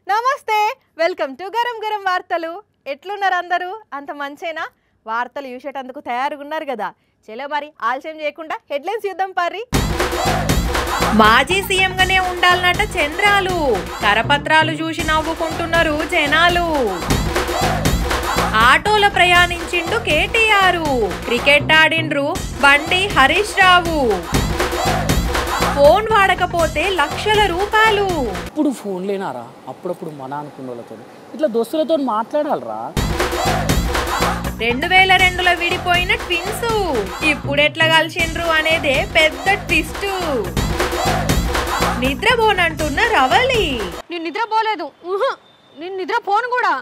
నమస్తే welcome to garam garam వార్తలు ఎట్లున్నారు అందరూ అంత మంచేనా వార్తలు చూసేటందుకు తయారుగా ఉన్నారు కదా చలో మరి ఆలస్యం చేయకుండా హెడ్లైన్స్ చూద్దాం పారి మాజీ సీఎంగానే ఉండాలన్నట చంద్రాలు కరపత్రాలు చూసి నవ్వుకుంటున్నారు జనాలు ఆటోలో ప్రయాణించిండు కేటీఆర్ క్రికెట్ ఆడిండ్రు బండి హరీష్ రావు ఫోన్ వాడకపోతే లక్షల రూపాయలు ఇప్పుడు ఫోన్ లేనారా అప్పుడప్పుడు మన అనుకున్న వాళ్ళతో ఇట్లా దోస్తులతో మాట్లాడాలరా రెండు వేల రెండులో విడిపోయిన ట్విన్స్ ఇప్పుడు ఎట్లా కలిసిండ్రు అనేదే పెద్ద ట్విస్ట్ నిద్రపోనంటున్న రవలి నేను నిద్రపోలేదు ఉహు, నేను నిద్రపోను కూడా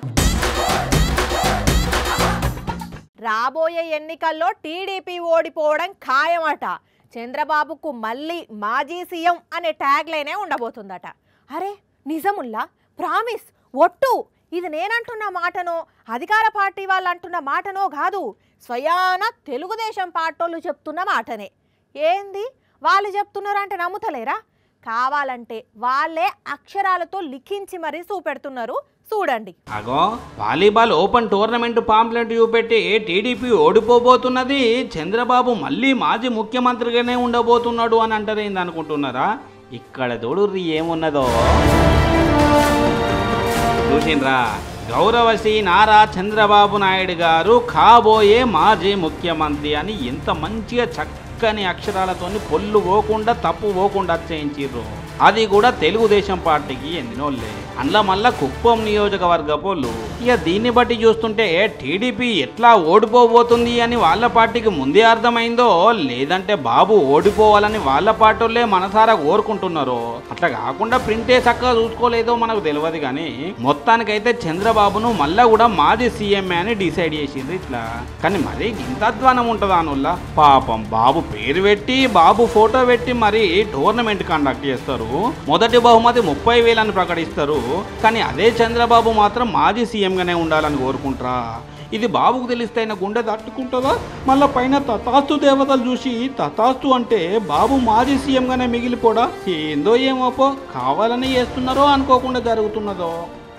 రాబోయే ఎన్నికల్లో టీడీపీ ఓడిపోవడం ఖాయమట చంద్రబాబుకు మళ్ళీ మాజీ సీఎం అనే ట్యాగ్ లైనే ఉండబోతుందట అరే నిజముల్లా ప్రామిస్ ఒట్టు ఇది నేనంటున్న మాటనో అధికార పార్టీ వాళ్ళు అంటున్న మాటనో కాదు స్వయాన తెలుగుదేశం పార్టోళ్ళు చెప్తున్న మాటనే ఏంది వాళ్ళు చెప్తున్నారంటే నమ్ముతలేరా కావాలంటే వాళ్ళే అక్షరాలతో లిఖించి మరీ చూపెడుతున్నారు చూడండి అగో వాలీబాల్ ఓపెన్ టోర్నమెంట్ పాంప్లెట్ చూపెట్టి టీడీపీ ఓడిపోబోతున్నది చంద్రబాబు మళ్ళీ మాజీ ముఖ్యమంత్రిగానే ఉండబోతున్నాడు అని అంటారేంది అనుకుంటున్నారా ఇక్కడ దొడుర్రి ఏమున్నదో చూసిండ్రా గౌరవశ్రీ నారా చంద్రబాబు నాయుడు గారు కాబోయే మాజీ ముఖ్యమంత్రి అని ఎంత మంచిగా చక్కని అక్షరాలతోని పొల్లు పోకుండా తప్పు పోకుండా చేయించిర్రు అది కూడా తెలుగుదేశం పార్టీకి ఎందినోళ్ళే అందులో మళ్ళా కుప్పం నియోజకవర్గ పోళ్ళు ఇక దీన్ని బట్టి చూస్తుంటే టీడీపీ ఎట్లా ఓడిపోబోతుంది అని వాళ్ళ పార్టీకి ముందే అర్థమైందో లేదంటే బాబు ఓడిపోవాలని వాళ్ళ పార్టీలే మనసారా కోరుకుంటున్నారో అట్లా కాకుండా ప్రింటే చక్కగా చూసుకోలేదో మనకు తెలియదు కానీ మొత్తానికైతే చంద్రబాబును మళ్ళా కూడా మాజీ సీఎం అని డిసైడ్ చేసింది ఇట్లా కానీ మరీ ఇంత అధ్వానం ఉంటుందా అనుల్లా పాపం బాబు పేరు పెట్టి బాబు ఫోటో పెట్టి మరి టోర్నమెంట్ కండక్ట్ చేస్తారు మొదటి బహుమతి ముప్పై వేలని ప్రకటిస్తారు కానీ అదే చంద్రబాబు మాత్రం మాజీ సీఎంగానే ఉండాలని కోరుకుంటారా ఇది బాబుకు తెలిస్తే ఆయన గుండె తట్టుకుంటుందా మళ్ళీ పైన తతాస్తు దేవతలు చూసి తతాస్తు అంటే బాబు మాజీ సీఎంగానే మిగిలిపోడా ఏందో ఏమోపో కావాలని చేస్తున్నారో అనుకోకుండా జరుగుతున్నదో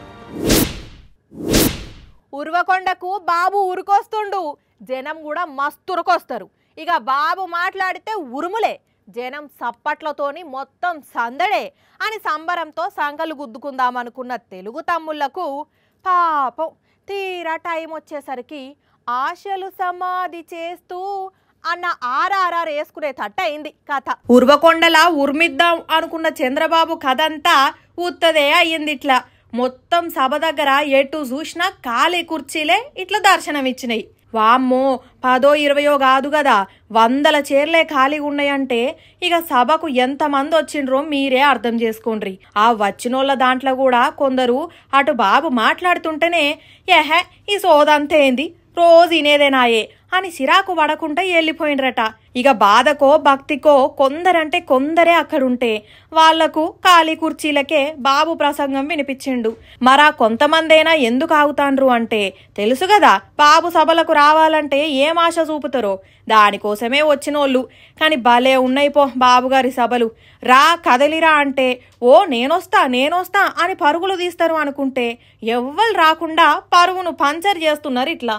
ఉర్వకొండకు బాబు ఉరుకొస్తుండు జనం కూడా మస్తు ఉరుకొస్తారు ఇక బాబు మాట్లాడితే ఉరుములే జనం సప్పట్లతోని మొత్తం సందడే అని సంబరంతో సంకలు గుద్దుకుందామనుకున్న తెలుగు తమ్ముళ్లకు పాపం తీరా టైం వచ్చేసరికి ఆశలు సమాధి చేస్తూ అన్న ఆర్ఆర్ఆర్ వేసుకునే తట్ట అయింది కథ ఉర్వకొండలా ఉర్మిద్దాం అనుకున్న చంద్రబాబు కథ అంతా ఉత్తదే అయ్యింది ఇట్లా మొత్తం సభ దగ్గర ఎటు చూసినా ఖాళీ కుర్చీలే ఇట్లా దర్శనమిచ్చినాయి వామ్మో పదో ఇరవయో కాదు కదా వందల చీరలే ఖాళీగా ఉన్నాయంటే ఇక సభకు ఎంతమంది వచ్చిండ్రో మీరే అర్థం చేసుకోండ్రి ఆ వచ్చినోళ్ళ దాంట్లో కూడా కొందరు అటు బాబు మాట్లాడుతుంటేనే ఏహే ఈ సోదంతేంది రోజు ఇనేదేనాయే అని సిరాకు పడకుండా వెళ్ళిపోయిండ్రట ఇక బాధకో భక్తికో కొందరంటే కొందరే అక్కడుంటే వాళ్లకు ఖాళీ కుర్చీలకే బాబు ప్రసంగం వినిపించిండు మరా కొంతమందైనా ఎందుకు ఆగుతాండ్రు అంటే తెలుసు కదా బాబు సభలకు రావాలంటే ఏం ఆశ చూపుతారో దానికోసమే వచ్చినోళ్ళు కానీ భలే ఉన్నాయి పో బాబుగారి సభలు రా కదలిరా అంటే ఓ నేనొస్తా నేనొస్తా అని పరుగులు తీస్తారు అనుకుంటే ఎవ్వరు రాకుండా పరుగును పంచర్ చేస్తున్నారు ఇట్లా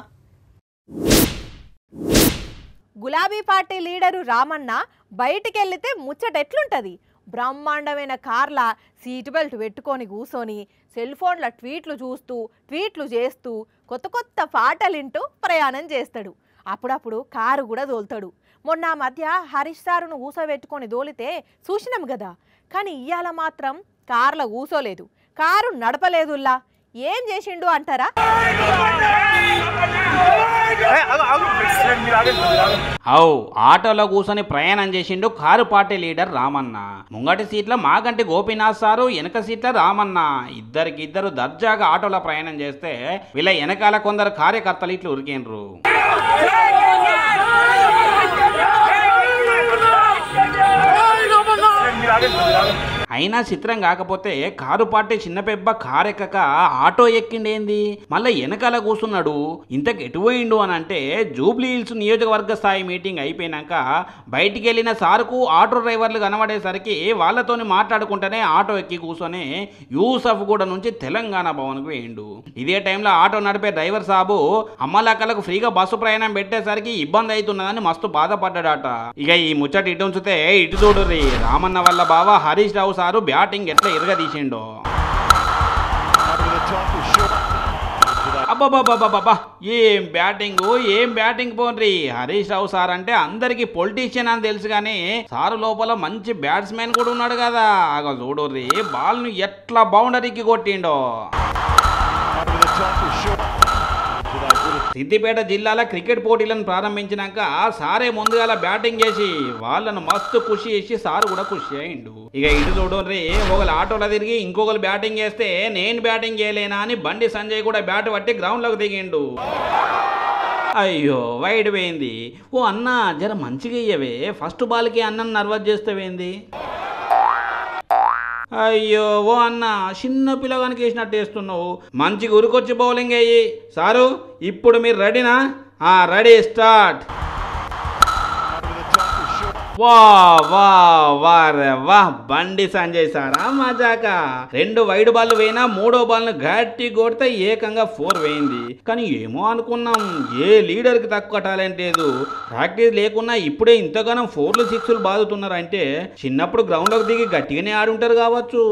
గులాబీ పార్టీ లీడరు రామన్న బయటికెళ్తే ముచ్చట ఎట్లుంటది బ్రహ్మాండమైన కార్ల సీట్ బెల్ట్ పెట్టుకొని కూసోని సెల్ ఫోన్ల ట్వీట్లు చూస్తూ ట్వీట్లు చేస్తూ కొత్త కొత్త పాటలు వింటూ ప్రయాణం చేస్తాడు అప్పుడప్పుడు కారు కూడా దోలుతాడు మొన్న ఆ మధ్య హరీష్ సారును ఊసబెట్టుకొని దోలితే చూసినాం కదా కానీ ఇయ్యాల మాత్రం కార్ల కూసోలేదు కారు నడపలేదుల్లా ఏం చేసిండు అంటారా అవు ఆటోలో కూర్చొని ప్రయాణం చేసిండు కారు పార్టీ లీడర్ రామన్న ముంగటి సీట్ల మాగంటి గోపీనాథ్ సారు వెనక సీట్ల రామన్న ఇద్దరికి ఇద్దరు దర్జాగా ఆటోలో ప్రయాణం చేస్తే వీళ్ళ వెనకాల కొందరు కార్యకర్తలు ఇట్లు ఉరికిండ్రు అయినా చిత్రం కాకపోతే కారు పాటే చిన్న పెబ్బ కారు ఎక్కక ఆటో ఎక్కిండేంది మళ్ళీ వెనకాల కూర్చున్నాడు ఇంతకు ఎటు పోయిండు అని అంటే జూబ్లీ హిల్స్ నియోజకవర్గ స్థాయి మీటింగ్ అయిపోయినాక బయటికి వెళ్ళిన సారుకు ఆటో డ్రైవర్లు కనబడేసరికి వాళ్ళతోని మాట్లాడుకుంటేనే ఆటో ఎక్కి కూర్చొని యూసఫ్ కూడా నుంచి తెలంగాణ భవన్కు వేయండు ఇదే టైంలో ఆటో నడిపే డ్రైవర్ సాబు అమ్మలక్కలకు ఫ్రీగా బస్సు ప్రయాణం పెట్టేసరికి ఇబ్బంది అవుతున్నదని మస్తు బాధపడ్డాడట ఇక ఈ ముచ్చట ఇటు ఉంచితే ఇటు చూడుర్రి రామన్న వల్ల బావ హరీష్ రావు సారు బ్యాటింగ్ ఎట్లా ఇరగదీసిండో అబ్బాబాబాబాబా ఏం బ్యాటింగ్ ఏం బ్యాటింగ్ పోన్రి హరీష్ రావు సార్ అంటే అందరికి పొలిటీషియన్ అని తెలుసు కానీ సారు లోపల మంచి బ్యాట్స్మెన్ కూడా ఉన్నాడు కదా అగ చూడుర్రి బాల్ను ఎట్లా బౌండరీకి కొట్టిండో సిద్దిపేట జిల్లాల క్రికెట్ పోటీలను ప్రారంభించినాక సారే ముందుగాల బ్యాటింగ్ చేసి వాళ్ళను మస్తు ఖుషి చేసి సారు కూడా ఖుషి అయిండు ఇక ఇటు చూడండి ఒకళ్ళు ఆటోలో తిరిగి ఇంకొకరు బ్యాటింగ్ చేస్తే నేను బ్యాటింగ్ చేయలేనా అని బండి సంజయ్ కూడా బ్యాట్ పట్టి గ్రౌండ్లోకి దిగిండు అయ్యో వైడ్ పోయింది ఓ అన్న జర మంచిగా ఇయ్యవే ఫస్ట్ బాల్కి అన్నం నర్వస్ చేస్తావేంది అయ్యో ఓ అన్న చిన్న పిల్లగానికి వేసినట్టు వేస్తున్నావు మంచిగా ఉరికొచ్చి బౌలింగ్ అయ్యి సారు ఇప్పుడు మీరు రెడీనా ఆ రెడీ స్టార్ట్ వా వా వా రే వా బండి సంజయ్ సారా మజాక రెండు వైడ్ బాల్ వేయినా మూడో బాల్ను గట్టి కొడితే ఏకంగా ఫోర్ వేయింది కానీ ఏమో అనుకున్నాం ఏ లీడర్కి తక్కువ టాలెంట్ లేదు ప్రాక్టీస్ లేకున్నా ఇప్పుడే ఇంతగానం ఫోర్లు సిక్స్లు బాదుతున్నారంటే చిన్నప్పుడు గ్రౌండ్లోకి దిగి గట్టిగానే ఆడుంటారు కావచ్చు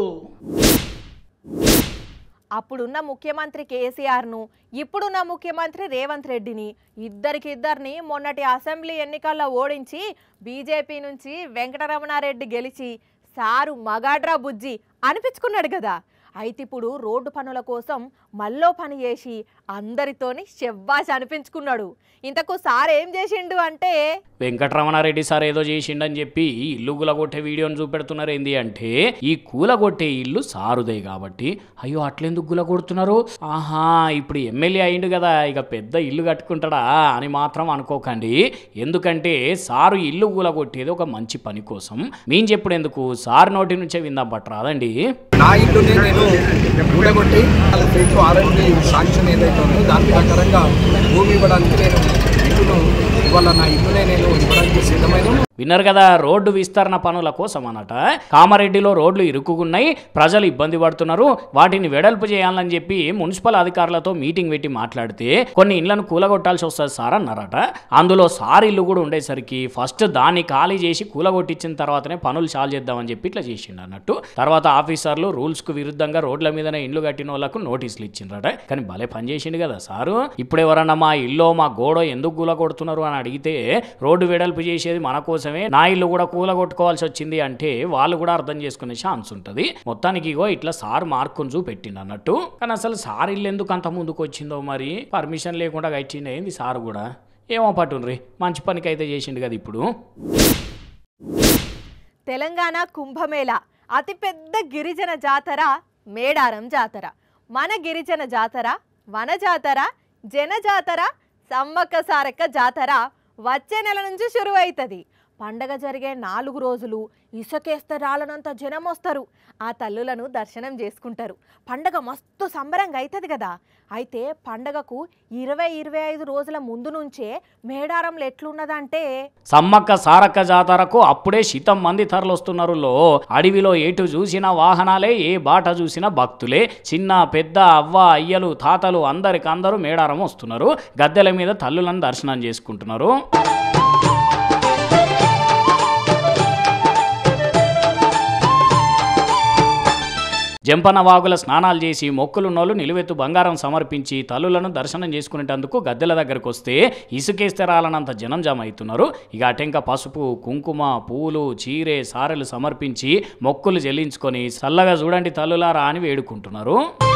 అప్పుడున్న ముఖ్యమంత్రి కేసీఆర్ను ఇప్పుడున్న ముఖ్యమంత్రి రేవంత్ రెడ్డిని ఇద్దరికి ఇద్దరిని మొన్నటి అసెంబ్లీ ఎన్నికల్లో ఓడించి బీజేపీ నుంచి వెంకటరమణారెడ్డి గెలిచి సారు మగాడ్రా బుజ్జి అనిపించుకున్నాడు కదా అయితే ఇప్పుడు రోడ్డు పనుల కోసం మల్లో పని చేసి అందరితోని శెవ్వాష్ అనిపించుకున్నాడు ఇంతకు సార్ ఏం చేసిండు అంటే వెంకటరమణారెడ్డి సార్ ఏదో చేసిండని చెప్పి ఇల్లు కూలగొట్టే వీడియోని చూపెడుతున్నారు ఏంది అంటే ఈ కూలగొట్టే ఇల్లు సారుదే కాబట్టి అయ్యో అట్లెందుకు కూలగొడుతున్నారు ఆహా ఇప్పుడు ఎమ్మెల్యే అయిండు కదా ఇక పెద్ద ఇల్లు కట్టుకుంటాడా అని మాత్రం అనుకోకండి ఎందుకంటే సారు ఇల్లు కూలగొట్టేది ఒక మంచి పని కోసం మేము చెప్పుడు ఎందుకు సార్ నోటి నుంచే విందాం పట్టు రాదండి నా ఇల్లుని నేను కూడగొట్టి వాళ్ళ ఫేక్ ఆర్ఎండి శాంక్షన్ ఏదైతే ఉందో దాని ప్రకారంగా భూమి ఇవ్వడానికి నేను ఇల్లును ఇవాళ నా ఇల్లునే నేను ఇవ్వడానికి సిద్ధమైన విన్నారు కదా రోడ్డు విస్తరణ పనుల కోసం అన్నట కామారెడ్డిలో రోడ్లు ఇరుక్కున్నాయి ప్రజలు ఇబ్బంది పడుతున్నారు వాటిని వెడల్పు చేయాలని చెప్పి మున్సిపల్ అధికారులతో మీటింగ్ పెట్టి మాట్లాడితే కొన్ని ఇళ్లను కూలగొట్టాల్సి వస్తుంది సార్ అన్నారట అందులో సార్ ఇల్లు కూడా ఉండేసరికి ఫస్ట్ దాన్ని ఖాళీ చేసి కూలగొట్టించిన తర్వాతనే పనులు చాలు చేద్దామని చెప్పి ఇట్లా చేసిండు అన్నట్టు తర్వాత ఆఫీసర్లు రూల్స్ కు విరుద్ధంగా రోడ్ల మీదనే ఇండ్లు కట్టిన వాళ్ళకు నోటీసులు ఇచ్చిండ్రట కానీ భలే పని చేసిండు కదా సారు ఇప్పుడు ఎవరన్నా మా ఇల్లు మా గోడ ఎందుకు కూలగొడుతున్నారు అని అడిగితే రోడ్డు వెడల్పు చేసేది మన కోసమే నా ఇల్లు కూడా కూలగొట్టుకోవాల్సి వచ్చింది అంటే వాళ్ళు కూడా అర్థం చేసుకునే ఛాన్స్ ఉంటుంది మొత్తానికి ఇగో ఇట్లా సార్ మార్కును చూపెట్టిండు అన్నట్టు కానీ అసలు సార్ ఇల్లు ఎందుకు అంత ముందుకు వచ్చిందో మరి పర్మిషన్ లేకుండా కట్టిండు ఏంది సార్ కూడా ఏమో పట్టుండ్రి మంచి పనికి అయితే చేసిండు కదా ఇప్పుడు తెలంగాణ కుంభమేళ అతిపెద్ద గిరిజన జాతర మేడారం జాతర మన గిరిజన జాతర వన జాతర జన జాతర సమ్మక్క సారక్క జాతర వచ్చే నెల నుంచి షురువు అవుతుంది పండగ జరిగే నాలుగు రోజులు ఇసుకేస్తే రాలనంత జనం వస్తారు ఆ తల్లులను దర్శనం చేసుకుంటారు పండగ మస్తు సంబరంగా అవుతుంది కదా అయితే పండగకు ఇరవై ఇరవై ఐదు రోజుల ముందు నుంచే మేడారంలో ఎట్లున్నదంటే సమ్మక్క సారక్క జాతరకు అప్పుడే శితం మంది తరలొస్తున్నారు లో అడవిలో ఎటు చూసిన వాహనాలే ఏ బాట చూసిన భక్తులే చిన్న పెద్ద అవ్వ అయ్యలు తాతలు అందరికి అందరూ మేడారం వస్తున్నారు గద్దెల మీద తల్లులను దర్శనం చేసుకుంటున్నారు జంపన వాగుల స్నానాలు చేసి మొక్కులున్నోళ్ళు నిలువెత్తు బంగారం సమర్పించి తల్లులను దర్శనం చేసుకునేటందుకు గద్దెల దగ్గరకు వస్తే ఇసుకేస్తే రాలనంత జనం జమ అవుతున్నారు ఇక అటెంక పసుపు కుంకుమ పూలు చీరే సారెలు సమర్పించి మొక్కులు చెల్లించుకొని చల్లగా చూడండి తల్లులారా అని వేడుకుంటున్నారు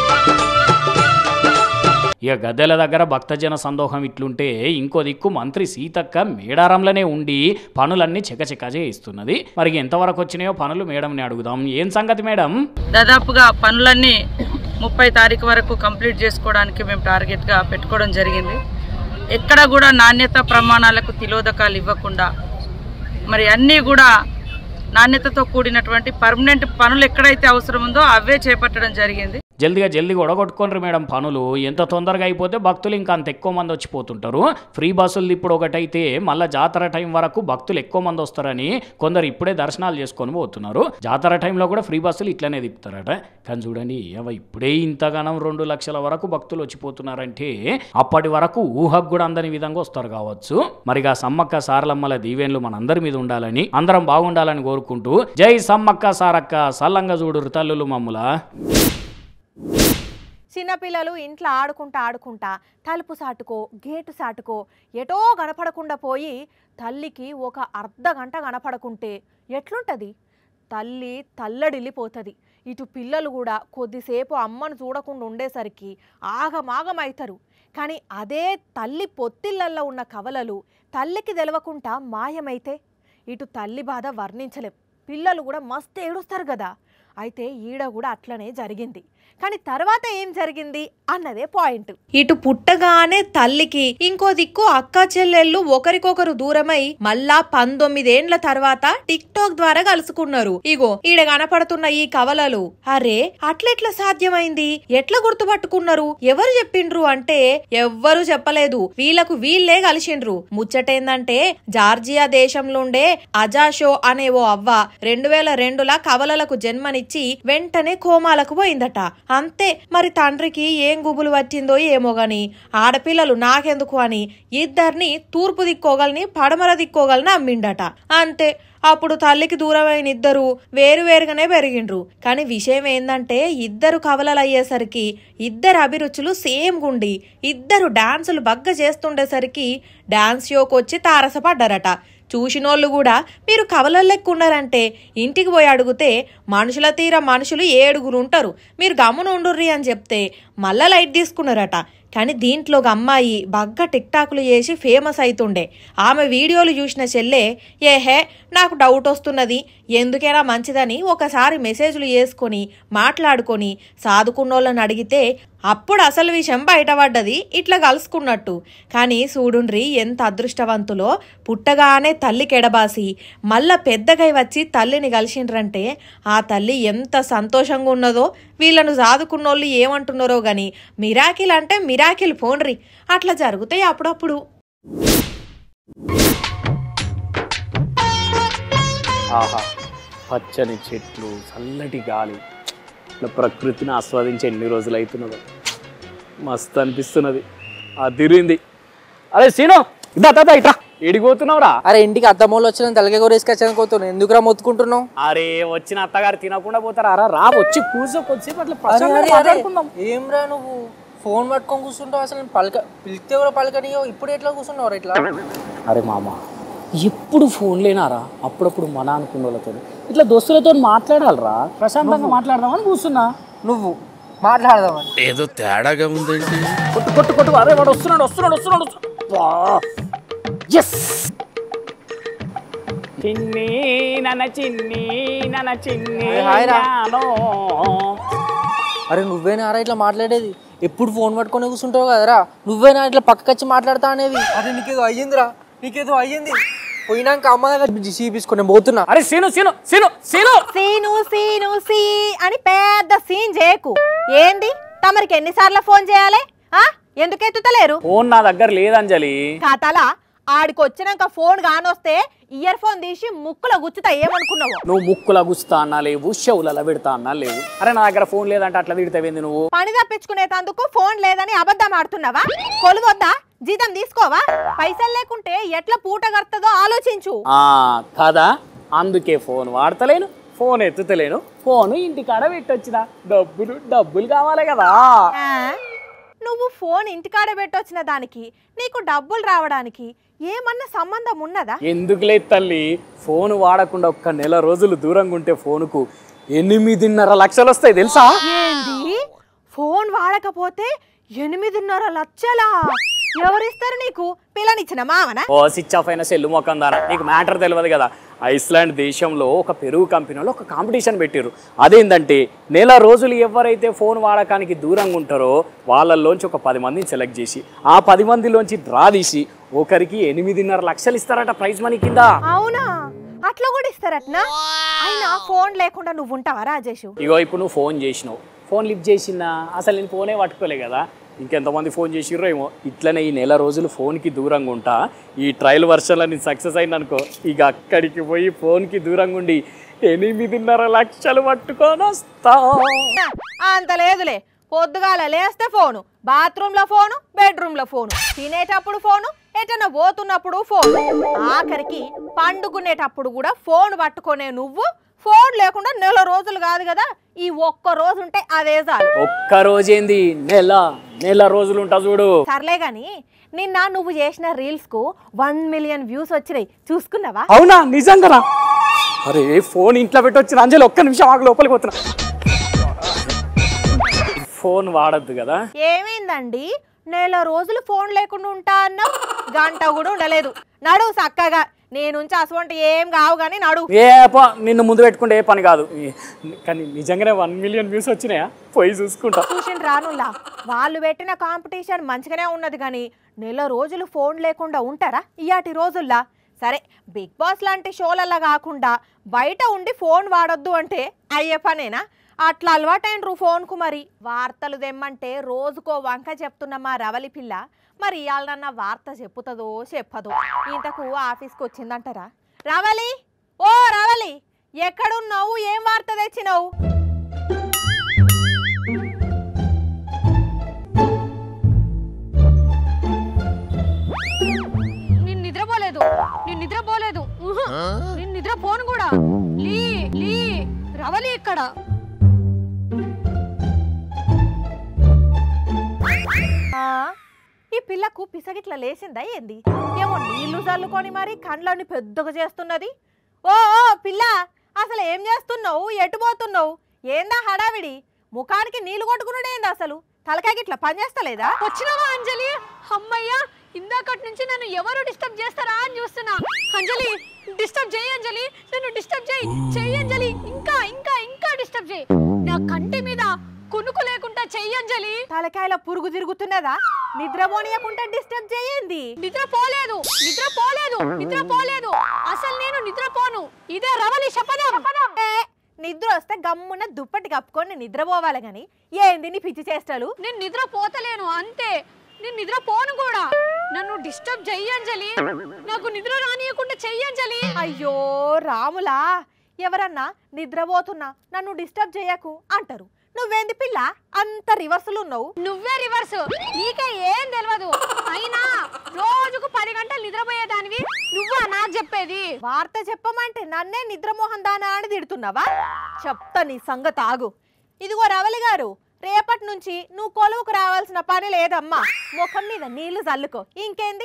ఇక గద్దెల దగ్గర భక్తజన సందోహం ఇట్లుంటే ఇంకో దిక్కు మంత్రి సీతక్క మేడారంలోనే ఉండి పనులన్నీ చెకచెక చేయిస్తున్నది మరి ఎంతవరకు వచ్చినాయో పనులు మేడంని అడుగుదాం ఏం సంగతి మేడం దాదాపుగా పనులన్నీ ముప్పై తారీఖు వరకు కంప్లీట్ చేసుకోవడానికి మేము టార్గెట్గా పెట్టుకోవడం జరిగింది ఎక్కడ కూడా నాణ్యత ప్రమాణాలకు తిలోదకాలు ఇవ్వకుండా మరి అన్నీ కూడా నాణ్యతతో కూడినటువంటి పర్మనెంట్ పనులు ఎక్కడైతే అవసరం ఉందో అవే చేపట్టడం జరిగింది జల్దిగా జల్దిగా ఒడగొట్టుకోండి మేడం పనులు ఎంత తొందరగా అయిపోతే భక్తులు ఇంకా అంత ఎక్కువ మంది వచ్చిపోతుంటారు ఫ్రీ బస్సులు ఇప్పుడు ఒకటైతే మళ్ళీ జాతర టైం వరకు భక్తులు ఎక్కువ మంది వస్తారని కొందరు ఇప్పుడే దర్శనాలు చేసుకొని పోతున్నారు జాతర టైంలో కూడా ఫ్రీ బస్సులు ఇట్లనే తిప్పుతారట కానీ చూడండి ఏవ ఇప్పుడే ఇంతగానం రెండు లక్షల వరకు భక్తులు వచ్చిపోతున్నారంటే అప్పటి వరకు ఊహకు కూడా అందని విధంగా వస్తారు కావచ్చు మరిగా సమ్మక్క సారలమ్మల దీవెన్లు మనందరి మీద ఉండాలని అందరం బాగుండాలని కోరుకుంటూ జై సమ్మక్క సారక్క సల్లంగా చూడురు తల్లులు మమ్ముల చిన్నపిల్లలు ఇంట్లో ఆడుకుంటా ఆడుకుంటా తలుపు సాటుకో గేటు సాటుకో ఎటో కనపడకుండా పోయి తల్లికి ఒక అర్ధ గంట కనపడకుంటే ఎట్లుంటది తల్లి తల్లడిల్లిపోతుంది ఇటు పిల్లలు కూడా కొద్దిసేపు అమ్మను చూడకుండా ఉండేసరికి ఆగమాగమవుతారు కానీ అదే తల్లి పొత్తిళ్ళల్లో ఉన్న కవలలు తల్లికి తెలవకుండా మాయమైతే ఇటు తల్లి బాధ వర్ణించలేం పిల్లలు కూడా మస్తు ఏడుస్తారు కదా అయితే ఈడ కూడా అట్లనే జరిగింది కానీ తర్వాత ఏం జరిగింది అన్నదే పాయింట్ ఇటు పుట్టగానే తల్లికి ఇంకో దిక్కు అక్క చెల్లెళ్ళు ఒకరికొకరు దూరమై మళ్ళా పంతొమ్మిదేండ్ల తర్వాత టిక్ టాక్ ద్వారా కలుసుకున్నారు ఇగో ఈడ కనపడుతున్న ఈ కవలలు అరే అట్లెట్లా సాధ్యమైంది ఎట్లా గుర్తుపట్టుకున్నారు ఎవరు చెప్పిండ్రు అంటే ఎవ్వరు చెప్పలేదు వీళ్ళకు వీళ్ళే కలిసిండ్రు ముచ్చటేందంటే జార్జియా దేశంలోండే అజాషో అనే ఓ అవ్వ రెండు వేల రెండులా కవలలకు జన్మనిచ్చి వెంటనే కోమాలకు పోయిందట అంతే మరి తండ్రికి ఏం గుబులు పట్టిందో ఏమో గాని ఆడపిల్లలు నాకెందుకు అని ఇద్దరిని తూర్పు దిక్కోగల్ని పడమర దిక్కోగల్ని అమ్మిండట అంతే అప్పుడు తల్లికి దూరమైన ఇద్దరు వేరువేరుగానే పెరిగిండ్రు కానీ విషయం ఏందంటే ఇద్దరు కవలలు అయ్యేసరికి ఇద్దరు అభిరుచులు సేమ్ గుండి ఇద్దరు డాన్సులు బగ్గ చేస్తుండేసరికి డాన్స్ షోకి వచ్చి తారసపడ్డారట చూసినోళ్ళు కూడా మీరు కవలల్లెక్కున్నారంటే ఇంటికి పోయి అడిగితే మనుషుల తీర మనుషులు ఏడుగురు ఉంటారు మీరు గమ్మున ఉండుర్రి అని చెప్తే మళ్ళా లైట్ తీసుకున్నారట కానీ దీంట్లో ఒక అమ్మాయి బగ్గ టిక్టాకులు చేసి ఫేమస్ అవుతుండే ఆమె వీడియోలు చూసిన చెల్లె ఏహే నాకు డౌట్ వస్తున్నది ఎందుకైనా మంచిదని ఒకసారి మెసేజ్లు చేసుకొని మాట్లాడుకొని సాదుకున్నోళ్ళని అడిగితే అప్పుడు అసలు విషయం బయటపడ్డది ఇట్లా కలుసుకున్నట్టు కానీ చూడుండ్రి ఎంత అదృష్టవంతులో పుట్టగానే తల్లి కెడబాసి మళ్ళా పెద్దగై వచ్చి తల్లిని కలిసిండ్రంటే ఆ తల్లి ఎంత సంతోషంగా ఉన్నదో వీళ్ళను సాదుకున్నోళ్ళు ఏమంటున్నారో గాని మిరాకిల్ అంటే మిరాకిల్ పోండ్రి అట్లా జరుగుతాయి అప్పుడప్పుడు ఆహా పచ్చని చెట్లు చల్లటి గాలి ఇట్లా ప్రకృతిని ఆస్వాదించి ఎన్ని రోజులు అవుతున్నదో మస్తు అనిపిస్తున్నది అదిరింది అరే సీను ఇదా తాత ఇట్రా ఏడిపోతున్నావురా అరే ఇంటికి అత్తమ్మోళ్ళు వచ్చిన తలకే కూర వేసుకొచ్చాను కోతున్నాను ఎందుకురా మొత్తుకుంటున్నావు అరే వచ్చిన అత్తగారు తినకుండా పోతారా రా రా వచ్చి కూర్చోకొచ్చి అట్లా ప్రశాంతంగా మాట్లాడుకుందాం ఏమ్రా నువ్వు ఫోన్ పట్టుకొని కూర్చుంటావు అసలు నేను పలక పిలిస్తే కూడా పలకనియో ఇప్పుడు ఎట్లా కూర్చున్నావు ఇట్లా అరే మామ ఎప్పుడు ఫోన్ లేనారా అప్పుడప్పుడు మన అనుకున్న వాళ్ళతో ఇట్లా దోస్తులతో మాట్లాడాలరా ప్రశాంతంగా మాట్లాడదామని కూర్చున్నా నువ్వు మాట్లాడదామని ఏదో తేడాగా ఉందేంటి కొట్టు కొట్టు కొట్టు అరే వాడు వస్తున్నాడు వస్తున్నాడు వస్తున్నాడు ఎస్ చిన్ని నన్న చిన్ని నన్న చిన్ని అరే హాయ్ రా. జ్ఞానో. అరే నువ్వేనా రా ఇట్లా మాట్లాడేది ఎప్పుడు ఫోన్ పట్టుకొని కూర్చుంటావు కదరా నువ్వేనా ఇట్లా పక్కకొచ్చి మాట్లాడతా అనేవి అరే నీకేదో అయ్యిందిరా నీకేదో అయ్యింది పోయినాక అమ్మ దగ్గర చూపించుకొని నేను పోతున్నా అరే scene scene scene scene scene scene సీ అని పెద్ద సీన్ చేయకు ఏంది తమరికి ఎన్నిసార్లు ఫోన్ చేయాలి ఆ ఎందుకు ఎత్తుతలేరు ఫోన్ నా దగ్గర లేదంజలి కాతాల ఆడికి వచ్చినాక ఫోన్ కానొస్తే ఇయర్ ఫోన్ తీసి ముక్కులో గుచ్చుతా ఏమనుకున్నావు నువ్వు ముక్కుల గుస్తా అన్నా లేవు షవులలో పెడతా అన్నా లేవు అరే నా దగ్గర ఫోన్ లేదంటే అట్లా తిడితేవేంది నువ్వు పని తప్పించుకునేటందుకు ఫోన్ లేదని అబద్ధం ఆడుతున్నావా కొలువొద్దా జీతం తీసుకోవా పైసలు లేకుంటే ఎట్లా పూట గడుతుందో ఆలోచించు ఆ కదా అందుకే ఫోన్ వాడతలేను ఫోన్ ఎత్తుతలేను ఫోన్ ఇంటికాడ పెట్టొచ్చిన డబ్బులు డబ్బులు కావాలి కదా ఆ? నువ్వు ఫోన్ ఇంటికాడ పెట్టొచ్చిన దానికి నీకు డబ్బులు రావడానికి ఏమన్నా సంబంధం ఉన్నదా ఎందుకు లేదు తల్లి ఫోన్ వాడకుండా ఒక్క నెల రోజులు దూరంగా ఉంటే ఫోనుకు ఎనిమిదిన్నర లక్షలు వస్తాయి తెలుసా ఏంది ఫోన్ వాడకపోతే ఎనిమిదిన్నర లక్షలా ఎవరిస్తారు నీకు పిల్లనిచ్చిన మావనా ఓ స్విచ్ ఆఫ్ అయిన సెల్లు మొక్కం దాన నీకు మ్యాటర్ తెలియదు కదా ఐస్లాండ్ దేశంలో ఒక పెరుగు కంపెనీలో ఒక కాంపిటీషన్ పెట్టారు అదేంటంటే నెల రోజులు ఎవరైతే ఫోన్ వాడకానికి దూరంగా ఉంటారో వాళ్ళల్లోంచి ఒక పది మందిని సెలెక్ట్ చేసి ఆ పది మందిలోంచి డ్రా తీసి ఒకరికి ఎనిమిదిన్నర లక్షలు ఇస్తారట ప్రైజ్ మనీ కింద అవునా అట్లా కూడా ఇస్తారట్నా అయినా ఫోన్ లేకుండా నువ్వు ఉంటావా రాజేష్ ఇగో ఇప్పుడు నువ్వు ఫోన్ చేసినావు ఫోన్ లిఫ్ట్ చేసినా అసలు నేను ఫోనే పట్టుకోలే కదా ఇంకెంతమంది ఫోన్ చేసిర్రో ఏమో ఇట్లనే ఈ నెల రోజులు ఫోన్కి దూరంగా ఉంటా ఈ ట్రయల్ వర్షన్లో నేను సక్సెస్ అయింది అనుకో ఇక అక్కడికి పోయి ఫోన్కి దూరంగా ఉండి ఎనిమిదిన్నర లక్షలు పట్టుకొని వస్తా అంత లేదులే పొద్దుగాల లేస్తే ఫోను బాత్రూంలో ఫోను బెడ్రూమ్లో ఫోను తినేటప్పుడు ఫోను ఎటన్నా పోతున్నప్పుడు ఫోను ఆఖరికి పండుకునేటప్పుడు కూడా ఫోన్ పట్టుకునే నువ్వు ఫోన్ లేకుండా నెల రోజులు కాదు కదా ఈ ఒక్క రోజు ఉంటే అదే చాలు ఒక్క రోజేంది నెల నెల రోజులు ఉంటా చూడు సర్లే గాని నిన్న నువ్వు చేసిన రీల్స్ కు వన్ మిలియన్ వ్యూస్ వచ్చినాయి చూసుకున్నావా అవునా నిజంగా అరే ఫోన్ ఇంట్లో పెట్టి వచ్చిన అంజలి ఒక్క నిమిషం ఆగు లోపలికి పోతున్నా ఫోన్ వాడద్దు కదా ఏమైందండి నెల రోజులు ఫోన్ లేకుండా ఉంటా అన్నా గంట కూడా ఉండలేదు నడు చక్కగా నేనుంచి అసవంటి ఏం కావు కానీ నడు ఏ పో నిన్ను ముందు పెట్టుకుంటే ఏ పని కాదు ఈ- కానీ నిజంగానే వన్ మిలియన్ వ్యూస్ వచ్చినాయా పోయి చూసుకుంటా చూసిన రానులా వాళ్ళు పెట్టిన కాంపిటీషన్ మంచిగానే ఉన్నది కానీ నెల రోజులు ఫోన్ లేకుండా ఉంటారా ఇయాటి రోజుల్లా సరే బిగ్ బాస్ లాంటి షోలల్లా కాకుండా బయట ఉండి ఫోన్ వాడొద్దు అంటే అయ్యే పనేనా అట్లా అలవాటైనరు ఫోన్కు మరి వార్తలు తెమ్మంటే రోజుకో వంక చెప్తున్న మా రవలి పిల్ల మరి ఇవాళన్న వార్త చెప్పుతుందో చెప్పదో ఇంతకు ఆఫీస్కి వచ్చిందంటారా రవలి ఓ రవలి ఎక్కడున్నావు ఏం వార్త తెచ్చినావు నేను నిద్రపోలేదు నేను నిద్రపోలేదు ఉహు. నేను నిద్రపోను కూడా లీ లీ రవలి ఇక్కడ ఆ, ఈ పిల్లకు పిసగిట్ల లేచిందా ఏంది ఏమో నీళ్లు చల్లుకొని మరి కండ్లని పెద్దగా చేస్తున్నది ఓ ఓ పిల్ల అసలు ఏం చేస్తున్నావు ఎటు పోతున్నావు ఏందా హడావిడి ముఖానికి నీళ్లు కొట్టుకున్నాడేంది అసలు తలకాయకి ఇట్లా పని చేస్తలేదా వచ్చినావా అంజలి అమ్మయ్యా ఇందాకటి నుంచి నన్ను ఎవరు డిస్టర్బ్ చేస్తారా అని చూస్తున్నా అంజలి డిస్టర్బ్ చేయి అంజలి నన్ను డిస్టర్బ్ చేయి చెయ్యి అంజలి ఇంకా ఇంకా ఇంకా డిస్టర్బ్ చేయి నా కంటి మీద కునుకు లేకుండా చెయ్యి అంజలి తలకాయల పురుగు తిరుగుతున్నదా నిద్రపోనీయకుండా డిస్టర్బ్ చేయండి నిద్ర పోలేదు నిద్ర పోలేదు నిద్ర పోలేదు అసలు నేను నిద్రపోను ఇదే రవలి శపథం ఏ, నిద్ర వస్తే గమ్మున దుప్పటి కప్పుకొని నిద్రపోవాలి గాని ఏంది నీ పిచ్చి చేష్టలు నేను నిద్ర పోతలేను అంతే నేను నిద్ర పోను కూడా నన్ను డిస్టర్బ్ చెయ్యంజలి నాకు నిద్ర రానియకుండా చెయ్యంజలి అయ్యో రాములా ఎవరన్నా నిద్రపోతున్నా నన్ను డిస్టర్బ్ చేయకు అంటారు నువ్వేంది పిల్ల అంత రివర్సులు ఉన్నావు నువ్వే రివర్స్ నీకే ఏం తెలియదు అయినా రోజుకు పది గంటలు నిద్రపోయేదానివి నువ్వా నాకు చెప్పేది వార్త చెప్పమంటే నన్నే నిద్రమోహన్ దానా అని తిడుతున్నావా చెప్తా నీ సంగతి ఆగు ఇదిగో రవలి గారు రేపటి నుంచి నువ్వు కొలువుకు రావాల్సిన పని లేదమ్మా ముఖం మీద నీళ్లు చల్లుకో ఇంకేంది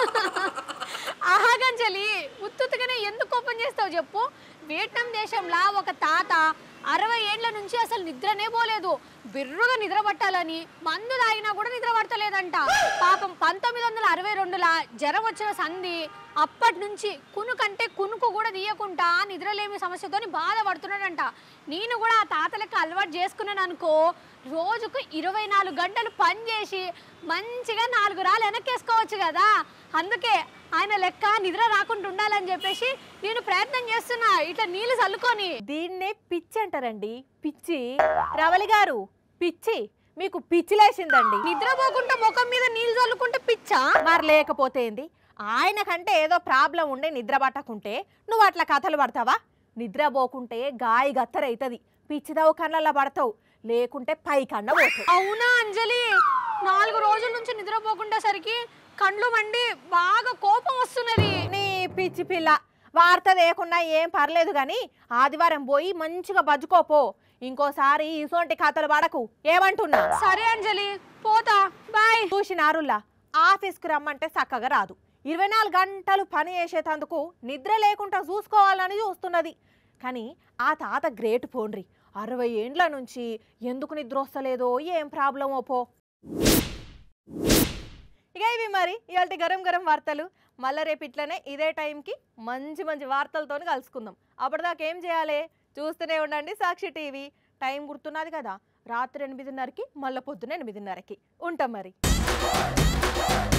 ఆహాగంజలి ఉత్తుతగానే ఎందుకు ఓపెన్ చేస్తావు చెప్పు వియట్నాం దేశంలో ఒక తాత అరవై ఏండ్ల నుంచి అసలు నిద్రనే పోలేదు బిర్రుగా నిద్ర పట్టాలని మందు తాగినా కూడా నిద్ర పడతలేదంట పాపం పంతొమ్మిది వందల అరవై రెండులా జ్వరం వచ్చిన సంధి అప్పటి నుంచి కునుకంటే కునుకు కూడా తీయకుండా నిద్రలేమి సమస్యతోని బాధపడుతున్నాడంట నేను కూడా ఆ తాతలకు అలవాటు చేసుకున్నాను అనుకో రోజుకు ఇరవై నాలుగు గంటలు పని చేసి మంచిగా నాలుగు రాళ్ళు వెనక్కేసుకోవచ్చు కదా అందుకే ఆయన లెక్క నిద్ర రాకుండా ఉండాలని చెప్పేసి నేను ప్రయత్నం చేస్తున్నా ఇట్లా నీళ్ళు చల్లుకొని దీన్నే పిచ్చి అంటారండి పిచ్చి రవలి గారు పిచ్చి మీకు పిచ్చి లేచిందండి నిద్రపోకుండా ముఖం మీద నీళ్ళు చల్లుకుంటే పిచ్చా మరి లేకపోతే ఏంది ఆయన కంటే ఏదో ప్రాబ్లం ఉండే నిద్ర పట్టకుంటే నువ్వు అట్లా కథలు పడతావా నిద్ర పోకుంటే గాయ గత్తరైతుంది పిచ్చి దవకన్నలా పడతావు లేకుంటే పై కన్న పోతావు అవునా అంజలి నాలుగు రోజుల నుంచి నిద్రపోకుండా సరికి కండ్లు మండి బాగా కోపం వస్తున్నది నీ పిచ్చి పిల్ల వార్త లేకున్నా ఏం పర్లేదు కానీ ఆదివారం పోయి మంచిగా బజ్జుకోపో ఇంకోసారి ఇసోంటి కథలు పడకు ఏమంటున్నా సరే అంజలి పోతా బాయ్ చూసినారుల్లా ఆఫీస్కి రమ్మంటే చక్కగా రాదు ఇరవై నాలుగు గంటలు పని చేసేటందుకు నిద్ర లేకుండా చూసుకోవాలని చూస్తున్నది కానీ ఆ తాత గ్రేట్ పోండ్రి అరవై ఏండ్ల నుంచి ఎందుకు నిద్ర వస్తలేదో ఏం ప్రాబ్లమో పో ఇక ఇవి మరి ఇవాళ గరం గరం వార్తలు మళ్ళీ రేపు ఇట్లనే ఇదే టైంకి మంచి మంచి వార్తలతో కలుసుకుందాం అప్పటిదాకా ఏం చేయాలి చూస్తూనే ఉండండి సాక్షి టీవీ టైం గుర్తున్నది కదా రాత్రి ఎనిమిదిన్నరకి మళ్ళీ పొద్దున ఎనిమిదిన్నరకి ఉంటాం మరి